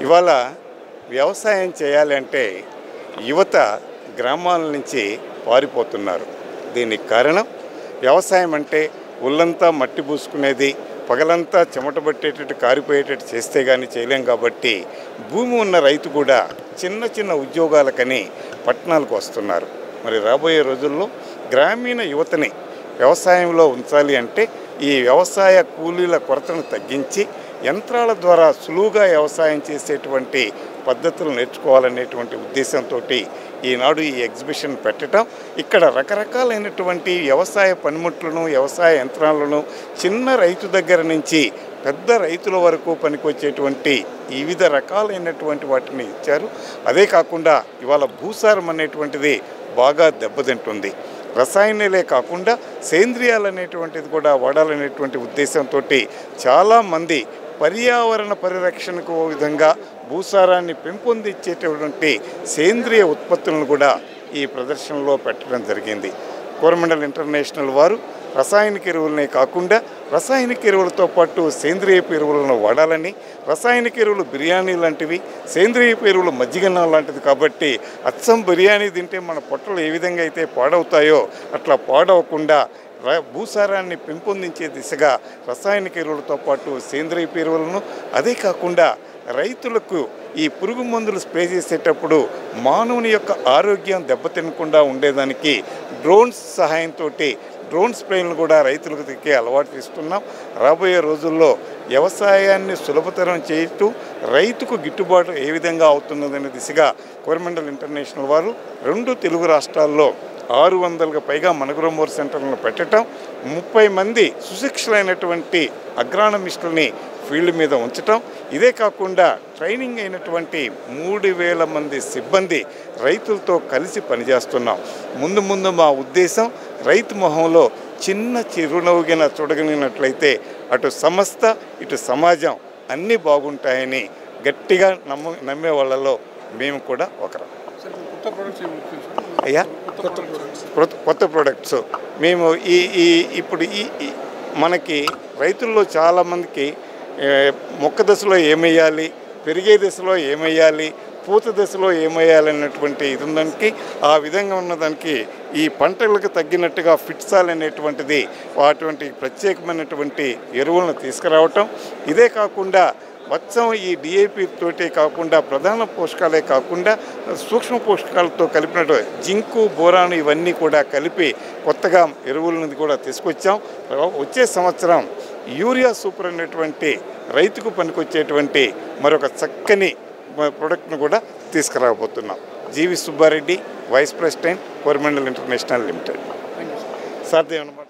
ఇవాళ వ్యవసాయం చేయాలంటే యువత గ్రామాల నుంచి పారిపోతున్నారు దీనికి కారణం వ్యవసాయం అంటే ఒళ్ళంతా మట్టి పూసుకునేది పగలంతా చెమట పట్టేటట్టు కారిపోయేటట్టు చేస్తే కానీ చేయలేం కాబట్టి భూమి ఉన్న రైతు కూడా చిన్న చిన్న ఉద్యోగాలకని పట్టణాలకు వస్తున్నారు మరి రాబోయే రోజుల్లో గ్రామీణ యువతని వ్యవసాయంలో ఉంచాలి అంటే ఈ వ్యవసాయ కూలీల కొరతను తగ్గించి యంత్రాల ద్వారా సులువుగా వ్యవసాయం చేసేటువంటి పద్ధతులు నేర్చుకోవాలనేటువంటి ఉద్దేశంతో ఈనాడు ఈ ఎగ్జిబిషన్ పెట్టడం ఇక్కడ రకరకాలైనటువంటి వ్యవసాయ పనిముట్లను వ్యవసాయ యంత్రాలను చిన్న రైతు దగ్గర నుంచి పెద్ద రైతుల వరకు పనికొచ్చేటువంటి వివిధ రకాలైనటువంటి వాటిని ఇచ్చారు అదే కాకుండా ఇవాళ భూసారం అనేటువంటిది బాగా దెబ్బతింటుంది రసాయనాలే కాకుండా సేంద్రియాలు అనేటువంటిది కూడా వాడాలనేటువంటి ఉద్దేశంతో చాలామంది పర్యావరణ పరిరక్షణకు ఓ విధంగా భూసారాన్ని పెంపొందించేటటువంటి సేంద్రియ ఉత్పత్తులను కూడా ఈ ప్రదర్శనలో పెట్టడం జరిగింది కోరమండల్ ఇంటర్నేషనల్ వారు రసాయనిక ఎరువులనే కాకుండా రసాయనిక ఎరువులతో పాటు సేంద్రియ ఎరువులను వాడాలని రసాయనిక ఎరువులు బిర్యానీ లాంటివి సేంద్రియ ఎరువులు మజ్జిగన్నం లాంటిది కాబట్టి అచ్చం బిర్యానీ తింటే మన పొట్టలు ఏ విధంగా అయితే పాడవుతాయో అట్లా పాడవకుండా ర- భూసారాన్ని పెంపొందించే దిశగా రసాయనిక ఎరువులతో పాటు సేంద్రియ ఎరువులను అదే కాకుండా రైతులకు ఈ పురుగు మందులు స్ప్రే చేసేటప్పుడు మానవుని యొక్క ఆరోగ్యం దెబ్బతినకుండా ఉండేదానికి డ్రోన్స్ సహాయంతో డ్రోన్ స్ప్రేలను కూడా రైతులకు దిక్కే అలవాటు ఇస్తున్నాం రాబోయే రోజుల్లో వ్యవసాయాన్ని సులభతరం చేస్తూ రైతుకు గిట్టుబాటు ఏ విధంగా అవుతున్నదనే దిశగా కోరమండల్ ఇంటర్నేషనల్ వారు రెండు తెలుగు రాష్ట్రాల్లో ఆరు వందలకు పైగా మనగురమూరు సెంటర్లను పెట్టడం ముప్పై మంది సుశిక్షులైనటువంటి అగ్రానమిస్టుల్ని ఫీల్డ్ మీద ఉంచటం ఇదే కాకుండా ట్రైనింగ్ అయినటువంటి మూడు వేల మంది సిబ్బంది రైతులతో కలిసి పనిచేస్తున్నాం ముందు ముందు మా ఉద్దేశం రైతు మొహంలో చిన్న చిరునవ్వుగిన చూడగలిగినట్లయితే అటు సంస్థ ఇటు సమాజం అన్నీ బాగుంటాయని గట్టిగా నమ్మ నమ్మే వాళ్ళలో మేము కూడా ఒకరం సార్ ఇప్పుడు కొత్త ప్రొడక్ట్స్ ఏమి వచ్చింది సార్ అయ్యా కొత్త ప్రొడక్ట్స్ కొత్త కొత్త ప్రొడక్ట్స్ మేము ఈ ఈ ఇప్పుడు ఈ ఈ- మనకి రైతుల్లో చాలామందికి ఏ, మొక్క దశలో ఏమేయాలి పెరిగే దశలో ఏమేయాలి పూత దశలో ఏమేయాలి అన్నటువంటి ఇది ఉందానికి ఆ విధంగా ఉన్నదానికి ఈ పంటలకు తగ్గినట్టుగా ఫిట్సాల్ అనేటువంటిది అటువంటి ప్రత్యేకమైనటువంటి ఎరువులను తీసుకురావటం ఇదే కాకుండా మొత్తం ఈ డిఏపి తోటే కాకుండా ప్రధాన పోషకాలే కాకుండా సూక్ష్మ పోషకాలతో కలిపినట్టు జింకు బోరాను ఇవన్నీ కూడా కలిపి కొత్తగా ఎరువులను కూడా తీసుకొచ్చాం వచ్చే సంవత్సరం యూరియా సూపర్ అనేటువంటి రైతుకు పనికొచ్చేటువంటి మరొక చక్కని ప్రోడక్ట్ను కూడా తీసుకురాబోతున్నాం G V Subbareddy vice president Coromandel international limited thank you sir sir ఏమన్నా